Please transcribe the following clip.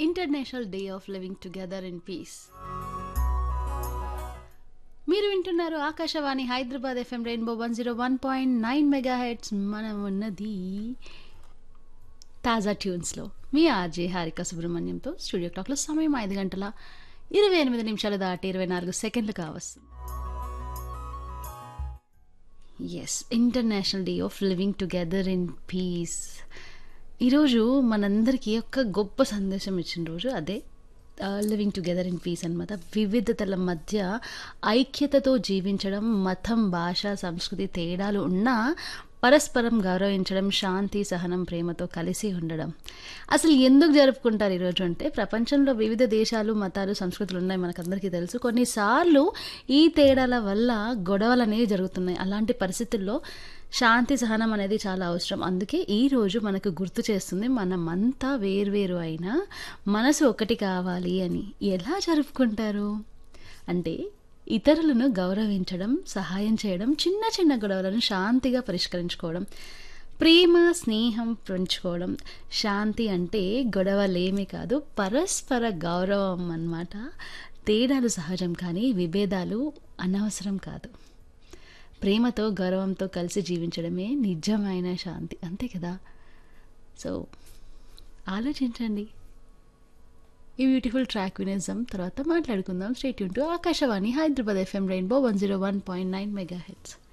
international day of living together in peace మీరు వింటున్నారు Akashvani Hyderabad FM rainbow one zero one point nine megahertz మనం ఉన్నది తాజా ట్యూన్స్లో మీ ఆర్జే హారిక సుబ్రహ్మణ్యంతో స్టూడియో క్లాక్లో సమయం ఐదు గంటల ఇరవై ఎనిమిది నిమిషాలు దాటి ఇరవై నాలుగు సెకండ్లు కావస్తుంది yes international day of living together in peace ఈరోజు మనందరికీ ఒక గొప్ప సందేశం ఇచ్చిన రోజు అదే లివింగ్ టుగెదర్ ఇన్ పీస్ అనమాట వివిధతల మధ్య ఐక్యతతో జీవించడం మతం భాష సంస్కృతి తేడాలు ఉన్నా పరస్పరం గౌరవించడం శాంతి సహనం ప్రేమతో కలిసి ఉండడం అసలు ఎందుకు జరుపుకుంటారు ఈరోజు అంటే ప్రపంచంలో వివిధ దేశాలు మతాలు సంస్కృతులు ఉన్నాయి మనకందరికీ తెలుసు కొన్నిసార్లు ఈ తేడాల వల్ల గొడవలు అనేవి జరుగుతున్నాయి అలాంటి పరిస్థితుల్లో శాంతి సహనం అనేది చాలా అవసరం అందుకే ఈ రోజు మనకు గుర్తు చేస్తుంది మనమంతా వేర్వేరు అయినా మనసు ఒకటి కావాలి అని ఎలా జరుపుకుంటారు అంటే ఇతరులను గౌరవించడం సహాయం చేయడం చిన్న చిన్న గొడవలను శాంతిగా పరిష్కరించుకోవడం ప్రేమ స్నేహం పెంచుకోవడం శాంతి అంటే గొడవలేమి కాదు పరస్పర గౌరవం అన్నమాట తేడాలు సహజం కానీ విభేదాలు అనవసరం కాదు ప్రేమతో గౌరవంతో కలిసి జీవించడమే నిజమైన శాంతి అంతే కదా సో ఆలోచించండి ఈ బ్యూటిఫుల్ ట్రాక్ వినేద్దాం తర్వాత మాట్లాడుకుందాం స్టేట్ యూన్ to Akashvani Hyderabad FM rainbow one zero one point nine mega heads